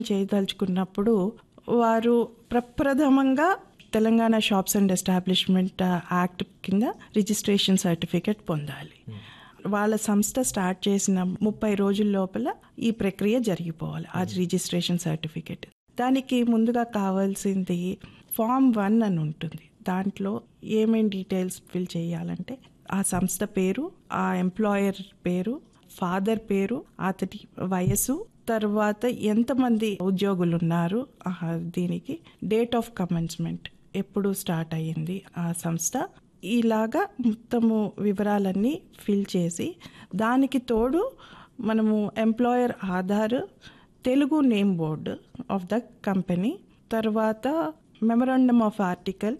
చేయదలుచుకున్నప్పుడు వారు ప్రప్రథమంగా Telangana shops and establishment act కింద రిజిస్ట్రేషన్ సర్టిఫికెట్ పొందాలి వాళ్ళ సంస్థ స్టార్ట్ చేసిన ముప్పై రోజుల లోపల ఈ ప్రక్రియ జరిగిపోవాలి ఆ రిజిస్ట్రేషన్ సర్టిఫికెట్ దానికి ముందుగా కావాల్సింది ఫామ్ వన్ అని ఉంటుంది దాంట్లో ఏమేం డీటెయిల్స్ ఫిల్ చేయాలంటే ఆ సంస్థ పేరు ఆ ఎంప్లాయర్ పేరు ఫాదర్ పేరు అతడి వయసు తర్వాత ఎంతమంది ఉద్యోగులు ఉన్నారు ఆ దీనికి డేట్ ఆఫ్ కమెన్స్మెంట్ ఎప్పుడు స్టార్ట్ అయ్యింది ఆ సంస్థ ఇలాగా మొత్తము వివరాలన్నీ ఫిల్ చేసి దానికి తోడు మనము employer Aadhaar Telugu name board of the company తర్వాత మెమరాండమ్ ఆఫ్ ఆర్టికల్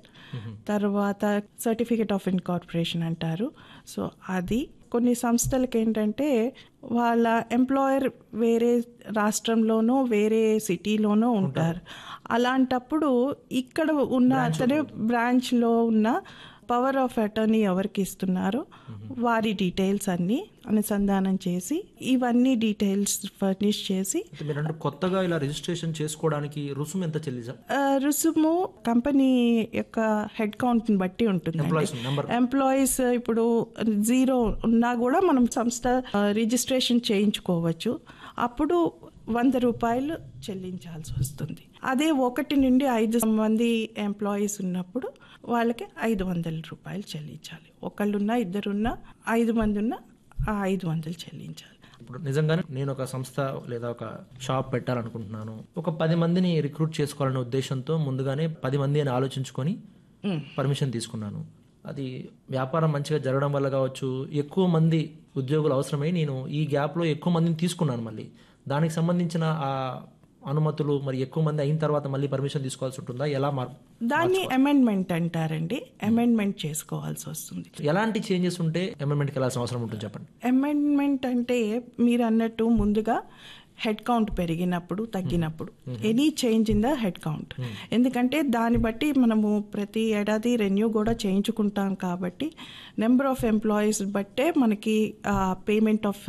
తర్వాత సర్టిఫికేట్ ఆఫ్ ఇన్కార్పొరేషన్ అంటారు సో అది కొన్ని సంస్థలకి ఏంటంటే వాళ్ళ ఎంప్లాయర్ వేరే రాష్ట్రంలోనో వేరే సిటీలోనో ఉంటారు అలాంటప్పుడు ఇక్కడ ఉన్న అతనే బ్రాంచ్లో ఉన్న పవర్ ఆఫ్ అటర్నీ ఎవరికి ఇస్తున్నారో వారి డీటెయిల్స్ అన్ని అనుసంధానం చేసి ఇవన్నీ డీటెయిల్స్ ఫర్నిష్ చేసి అయితే మీరు అంటే కొత్తగా ఇలా రిజిస్ట్రేషన్ చేసుకోవడానికి రుసుము ఎంత చెల్లించాలి ఆ, రుసుము కంపెనీ యొక్క హెడ్ కౌంట్ని బట్టి ఉంటుంది Employees number. ఎంప్లాయీస్ ఇప్పుడు జీరో ఉన్నా కూడా మనం సంస్థ ఆ, రిజిస్ట్రేషన్ చేయించుకోవచ్చు అప్పుడు వంద రూపాయలు చెల్లించాల్సి వస్తుంది అదే ఒకటి నుండి ఐదు మంది ఎంప్లాయీస్ ఉన్నప్పుడు వాళ్ళకి ఐదు వందల రూపాయలు చెల్లించాలి ఒకళ్ళున్నా ఇద్దరున్నా ఐదు మంది ఉన్నా ఆ ఐదు వందలు చెల్లించాలి ఇప్పుడు నిజంగానే నేను ఒక సంస్థ లేదా ఒక షాప్ పెట్టాలనుకుంటున్నాను ఒక పది మందిని రిక్రూట్ చేసుకోవాలనే ఉద్దేశంతో ముందుగానే పది మంది అని ఆలోచించుకొని పర్మిషన్ తీసుకున్నాను అది వ్యాపారం మంచిగా జరగడం వల్ల కావచ్చు ఎక్కువ మంది ఉద్యోగులు అవసరమై నేను ఈ గ్యాప్లో ఎక్కువ మందిని తీసుకున్నాను మళ్ళీ దానికి సంబంధించిన ఆ అనుమతులు మరి ఎక్కువ మంది అయిన తర్వాత మళ్ళీ పర్మిషన్ తీసుకోవాల్సి ఉంటుందా ఎలా మార్ దాన్ని అమెండ్మెంట్ అంటారండి అమెండ్మెంట్ చేసుకోవాల్సి వస్తుంది ఎలాంటి చేంజెస్ ఉంటే అమెండ్మెంట్కి వెళ్ళాల్సిన అవసరం ఉంటుంది చెప్పండి అమెండ్మెంట్ అంటే మీరు అన్నట్టు ముందుగా హెడ్ కౌంట్ పెరిగినప్పుడు తగ్గినప్పుడు any change in the head count ఎందుకంటే దాన్ని బట్టి మనము ప్రతి ఏడాది రెన్యూ కూడా చేయించుకుంటాం కాబట్టి నెంబర్ ఆఫ్ ఎంప్లాయీస్ బట్టే మనకి పేమెంట్ ఆఫ్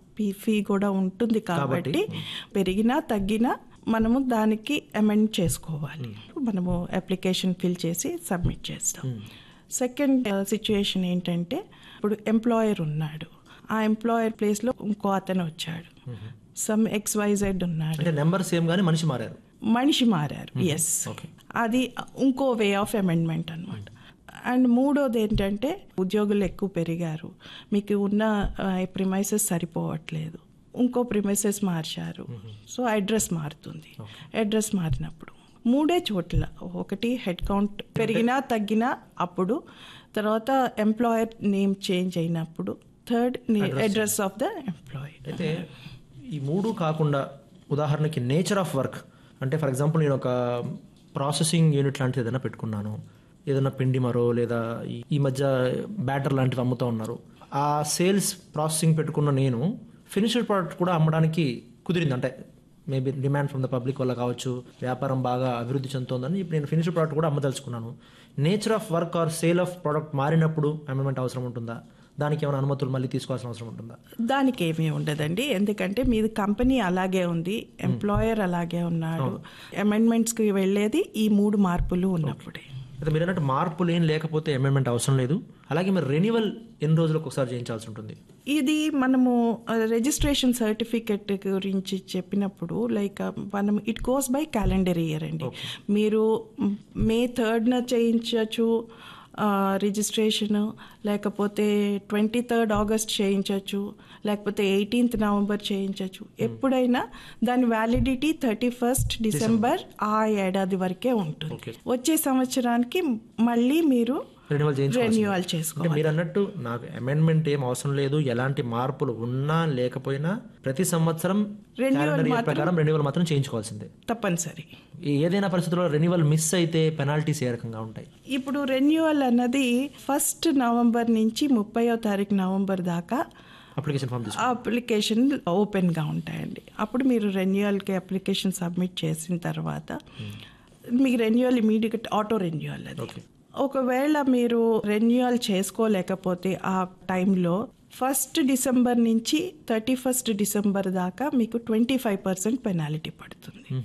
ఫీ కూడా ఉంటుంది కాబట్టి పెరిగినా తగ్గినా మనము దానికి అమెండ్ చేసుకోవాలి మనము అప్లికేషన్ ఫిల్ చేసి సబ్మిట్ చేస్తాం సెకండ్ సిచ్యుయేషన్ ఏంటంటే ఇప్పుడు ఎంప్లాయర్ ఉన్నాడు ఆ ఎంప్లాయర్ ప్లేస్లో ఇంకో అతను వచ్చాడు సమ్ ఎక్స్వైజెడ్ ఉన్నాడు అంటే నెంబర్ సేమ్ కానీ మనిషి మారారు మనిషి మారారు ఎస్ ఓకే అది ఇంకో వే ఆఫ్ అమెండ్మెంట్ అనమాట అండ్ మూడోది ఏంటంటే ఉద్యోగులు ఎక్కువ పెరిగారు మీకు ఉన్న ప్రిమైసెస్ సరిపోవట్లేదు ఇంకో ప్రిమైసెస్ మార్చారు సో అడ్రస్ మారుతుంది అడ్రస్ మారినప్పుడు మూడే చోట్ల ఒకటి హెడ్ కౌంట్ పెరిగినా తగ్గినా అప్పుడు తర్వాత ఎంప్లాయర్ నేమ్ చేంజ్ అయినప్పుడు third address of the employee అయితే ఈ మూడు కాకుండా ఉదాహరణకి నేచర్ ఆఫ్ వర్క్ అంటే ఫర్ ఎగ్జాంపుల్ నేను ఒక ప్రాసెసింగ్ యూనిట్ లాంటిది ఏదైనా పెట్టుకున్నాను ఏదైనా పిండి మరో లేదా ఈ- ఈ మధ్య బ్యాటర్ లాంటివి అమ్ముతూ ఉన్నారు ఆ సేల్స్ ప్రాసెసింగ్ పెట్టుకున్న నేను ఫినిష్డ్ ప్రోడక్ట్ కూడా అమ్మడానికి కుదిరింది అంటే maybe demand from the public వల్ల కావచ్చు వ్యాపారం బాగా అభివృద్ధి చెందుతోందని ఇప్పుడు నేను ఫినిష్డ్ ప్రోడక్ట్ కూడా అమ్మదలుచుకున్నాను nature of work or sale of product మారినప్పుడు అమెండ్మెంట్ అవసరం ఉంటుందా దానికి ఏమైనా అనుమతులు మళ్ళీ తీసుకోవాల్సిన అవసరం ఉంటుందా దానికి ఏమీ ఉండదండి ఎందుకంటే మీది కంపెనీ అలాగే ఉంది ఎంప్లాయర్ అలాగే ఉన్నాడు అమెండ్మెంట్స్కి వెళ్ళేది ఈ మూడు మార్పులు ఉన్నప్పుడే అయితే మీరు అన్నట్టు మార్పులు ఏం లేకపోతే అమెండ్మెంట్ అవసరం లేదు అలాగే మరి రెన్యువల్ ఎన్ని రోజులకు ఒకసారి చేయించాల్సి ఉంటుంది ఇది మనము రిజిస్ట్రేషన్ సర్టిఫికెట్ గురించి చెప్పినప్పుడు లైక్ మనం it goes by calendar year అండి మీరు మే థర్డ్న చేయించవచ్చు రిజిస్ట్రేషన్ లేకపోతే ట్వంటీ థర్డ్ ఆగస్ట్ చేయించవచ్చు లేకపోతే ఎయిటీన్త్ నవంబర్ చేయించవచ్చు ఎప్పుడైనా దాని వ్యాలిడిటీ థర్టీ ఫస్ట్ డిసెంబర్ ఆ ఏడాది వరకే ఉంటుంది వచ్చే సంవత్సరానికి మళ్ళీ మీరు రెన్యువల్ చేయించుకోవాలి రెన్యువల్ చేసుకోవాలి అంటే మీరు అన్నట్టు నాకు అమెండ్మెంట్ ఏం అవసరం లేదు ఎలాంటి మార్పులు ఉన్నా లేకపోయినా ప్రతి సంవత్సరం క్యాలెండర్ ఇయర్ ప్రకారం రెన్యువల్ మాత్రం చేయించుకోవాల్సిందే తప్పనిసరి ఈ ఏదైనా పరిస్థితుల్లో రెన్యువల్ మిస్ అయితే పెనాల్టీస్ ఏ రకంగా ఉంటాయి ఇప్పుడు రెన్యువల్ అన్నది ఫస్ట్ నవంబర్ నుంచి ముప్పయో తారీఖు నవంబర్ దాకా అప్లికేషన్ ఫామ్ తీసుకో అప్లికేషన్ ఓపెన్గా ఉంటాయండి అప్పుడు మీరు రెన్యువల్కి అప్లికేషన్ సబ్మిట్ చేసిన తర్వాత మీకు రెన్యువల్ ఇమీడియట్ ఆటో రెన్యువల్ అది ఒకవేళ మీరు రెన్యువల్ చేసుకోలేకపోతే ఆ టైంలో ఫస్ట్ డిసెంబర్ నుంచి థర్టీ ఫస్ట్ డిసెంబర్ దాకా మీకు ట్వంటీ ఫైవ్ పర్సెంట్ పెనాలిటీ పడుతుంది